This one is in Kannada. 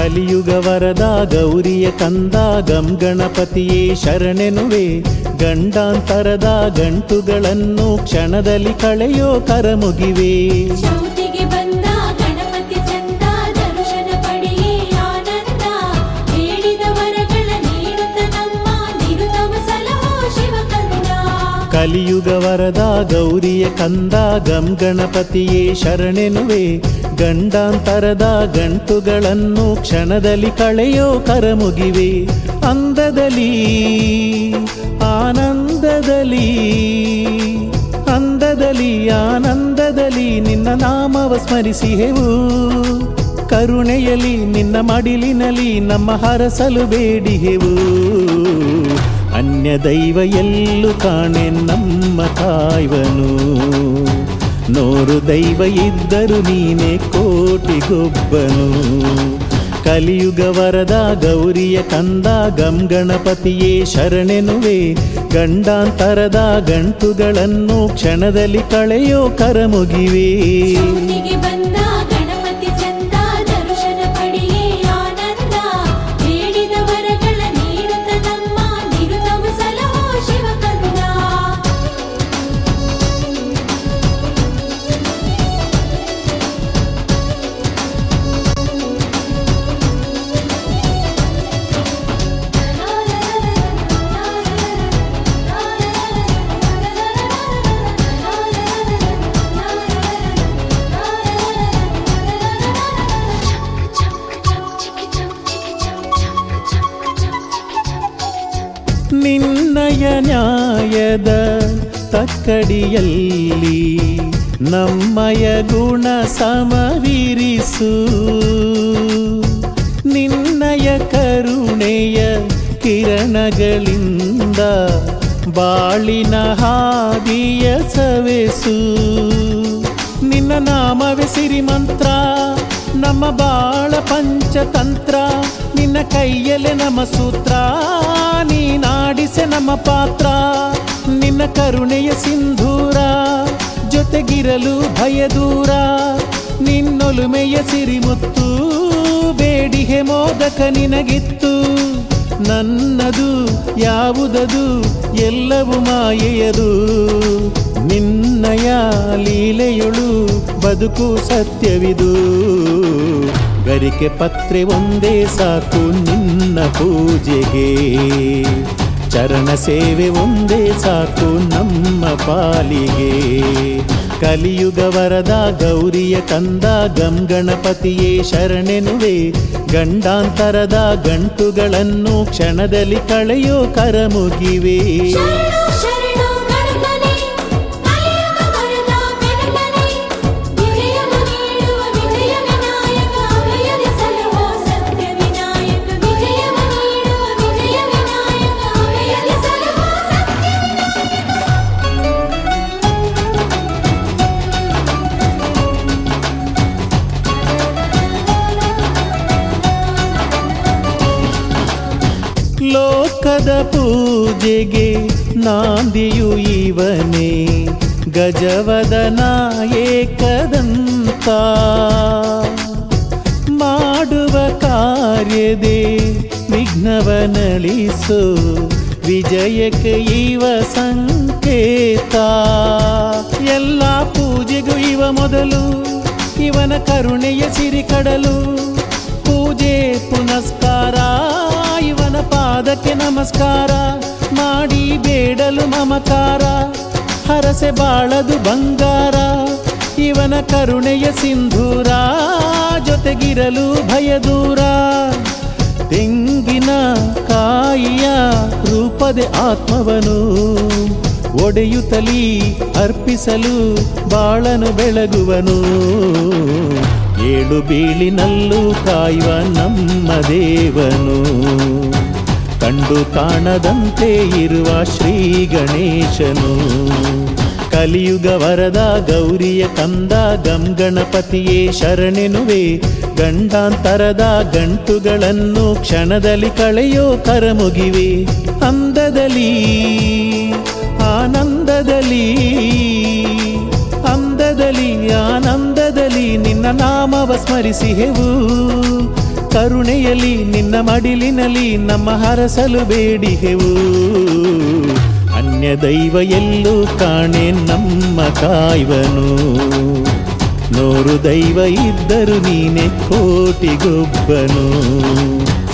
ಕಲಿಯುಗ ವರದ ಗೌರಿಯ ಕಂದ ಗಂ ಗಣಪತಿಯೇ ಶರಣೆನುವೆ ಗಂಡಾಂತರದ ಗಂಟುಗಳನ್ನು ಕ್ಷಣದಲ್ಲಿ ಕಳೆಯೋ ಕರಮುಗಿವೆ ಚೌತಿಗೆ ಬಂದ ಗಣಪತಿ ಚಂದ ದರ್ಶನ ಪಡೆಯೇ ಆನಂದ ಬೇಡಿದ ವರಗಳ ನೀಡುತ್ತ ನಮ್ಮ ನಿರುತಮ ಸಲಹೋ ಶಿವಕಂದ ಕಲಿಯುಗ ವರದ ಗೌರಿಯ ಕಂದ ಗಂ ಗಣಪತಿಯೇ ಶರಣೆನುವೆ ಗಂಡಾಂತರದ ಗಂಟುಗಳನ್ನು ಕ್ಷಣದಲ್ಲಿ ಕಳೆಯೋ ಕರಮುಗಿವೆ ಅಂದದಲ್ಲಿ ಆನಂದದಲ್ಲಿ ಅಂದದಲ್ಲಿ ಆನಂದದಲ್ಲಿ ನಿನ್ನ ನಾಮವ ಸ್ಮರಿಸಿಹೆವು ಕರುಣೆಯಲಿ ನಿನ್ನ ಮಡಿಲಿನಲ್ಲಿ ನಮ್ಮ ಹರಸಲು ಬೇಡಿಹೆವು ಅನ್ಯ ದೈವ ಎಲ್ಲೂ ಕಾಣೆ ನಮ್ಮ ಕಾಯ್ವನು ನೂರು ದೈವ ಇದ್ದರು ನೀನೆ ಕೋಟಿಗೊಬ್ಬನು ಕಲಿಯುಗ ವರದ ಗೌರಿಯ ಕಂದ ಗಂ ಗಣಪತಿಯೇ ಶರಣೆನುವೆ ಗಂಡಾಂತರದ ಗಂಟುಗಳನ್ನು ಕ್ಷಣದಲ್ಲಿ ಕಳೆಯೋ ಕರಮುಗಿವೆ ಚೌತಿಗೆ ಬಂದ ಗಣಪತಿ ಚಂದ ದರ್ಶನ ಪಡೆಯೇ ಆನಂದ ಬೇಡಿದ ವರಗಳ ನೀಡುತ್ತ ನಮ್ಮ ನಿರುತಮ ಸಲಹೋ ಶಿವಕಂದ ನಿನ್ನಯ ನ್ಯಾಯದ ತಕ್ಕಡಿಯಲ್ಲಿ ನಮ್ಮಯ ಗುಣ ಸಮವಿರಿಸು ನಿನ್ನಯ ಕರುಣೆಯ ಕಿರಣಗಳಿಂದ ಬಾಳಿನ ಹಾದಿಯ ಸವೆಸು ನಿನ್ನ ನಾಮವೇ ಸಿರಿಮಂತ್ರ ನಮ್ಮ ಬಾಳ ಪಂಚತಂತ್ರ ನಿನ್ನ ಕೈಯಲ್ಲೇ ನಮ್ಮ ಸೂತ್ರ ನೀನಾಡಿಸೆ ನಮ್ಮ ಪಾತ್ರ ನಿನ್ನ ಕರುಣೆಯ ಸಿಂಧೂರ ಜೊತೆಗಿರಲು ಭಯ ದೂರ ನಿನ್ನೊಲುಮೆಯ ಸಿರಿಮುತ್ತು ಬೇಡಿಹೆ ಮೋದಕ ನಿನಗಿತ್ತು ನನ್ನದು ಯಾವುದದು ಎಲ್ಲವೂ ಮಾಯೆಯದು ನಿನ್ನಯ ಲೀಲೆಯೊಳು ಬದುಕು ಸತ್ಯವಿದು ಗರಿಕೆ ಪತ್ರೆ ಒಂದೇ ಸಾಕು ನಿನ್ನ ಪೂಜೆಗೆ ಚರಣ ಸೇವೆ ಒಂದೇ ಸಾಕು ನಮ್ಮ ಪಾಲಿಗೆ ಕಲಿಯುಗ ವರದ ಗೌರಿಯ ಕಂದ ಗಂ ಗಣಪತಿಯೇ ಶರಣೆನುವೆ ಗಂಡಾಂತರದ ಗಂಟುಗಳನ್ನು ಕ್ಷಣದಲ್ಲಿ ಕಳೆಯೋ ಕರಮುಗಿವೆ ಶರಣು ಶರಣು ಗಣಪನೇ ಕಲಿಯುಗ ವರದ ಬೆಳಕನೇ ವಿಜಯವ ನೀಡುವ ವಿಜಯ ವಿನಾಯಕ ಅಭಯದಿ ಸಲಹೋ ಸತ್ಯ ವಿನಾಯಕ ವಿಜಯವ ನೀಡುವ ವಿಜಯ ವಿನಾಯಕ ಅಭಯದಿ ಸಲಹೋ ಸತ್ಯ ಲೋಕದ ಪೂಜೆಗೆ ನಾಂದಿಯು ಇವನೇ ಗಜವದನ ಏಕದಂತ ಮಾಡುವ ಕಾರ್ಯದೆ ವಿಘ್ನವನಳಿಸು ವಿಜಯಕ್ಕೆ ಇವ ಸಂಕೇತ ಎಲ್ಲ ಪೂಜೆಗೂ ಇವ ಮೊದಲು ಇವನ ಕರುಣೆಯ ಸಿರಿಕಡಲು ಪೂಜೆ ಪುನಸ್ಕಾರ ಇವನ ಪಾದಕ್ಕೆ ನಮಸ್ಕಾರ ಮಾಡಿ ಬೇಡಲು ಮಮಕಾರ ಹರಸೆ ಬಾಳದು ಬಂಗಾರ ಇವನ ಕರುಣೆಯ ಸಿಂಧೂರ ಜೊತೆಗಿರಲು ಭಯ ದೂರ ತೆಂಗಿನ ಕಾಯಿಯ ರೂಪದೆ ಆತ್ಮವನು ಒಡೆಯುತ್ತಲಿ ಅರ್ಪಿಸಲು ಬಾಳನು ಬೆಳಗುವನು ಏಳು ಬೀಳಿನಲ್ಲೂ ಕಾಯುವ ನಮ್ಮ ದೇವನು ಕಂಡು ಕಾಣದಂತೆ ಇರುವ ಶ್ರೀ ಗಣೇಶನು ಕಲಿಯುಗ ವರದ ಗೌರಿಯ ಕಂದ ಗಂ ಗಣಪತಿಯೇ ಶರಣೆನುವೆ ಗಂಡಾಂತರದ ಗಂಟುಗಳನ್ನು ಕ್ಷಣದಲ್ಲಿ ಕಳೆಯೋ ಕರಮುಗಿವೆ ಅಂದದಲ್ಲಿ ಆನಂದದಲ್ಲಿ ಅಂದದಲ್ಲಿ ಆನಂದದಲ್ಲಿ ನಿನ್ನ ನಾಮವ ಸ್ಮರಿಸಿಹೆವು ಕರುಣೆಯಲಿ ನಿನ್ನ ಮಡಿಲಿನಲ್ಲಿ ನಮ್ಮ ಹರಸಲು ಬೇಡಿಗೆವು ಅನ್ಯ ದೈವ ಎಲ್ಲೂ ಕಾಣೆ ನಮ್ಮ ಕಾಯ್ವನು ನೂರು ದೈವ ಇದ್ದರು ನೀನೆ ಕೋಟಿಗೊಬ್ಬನು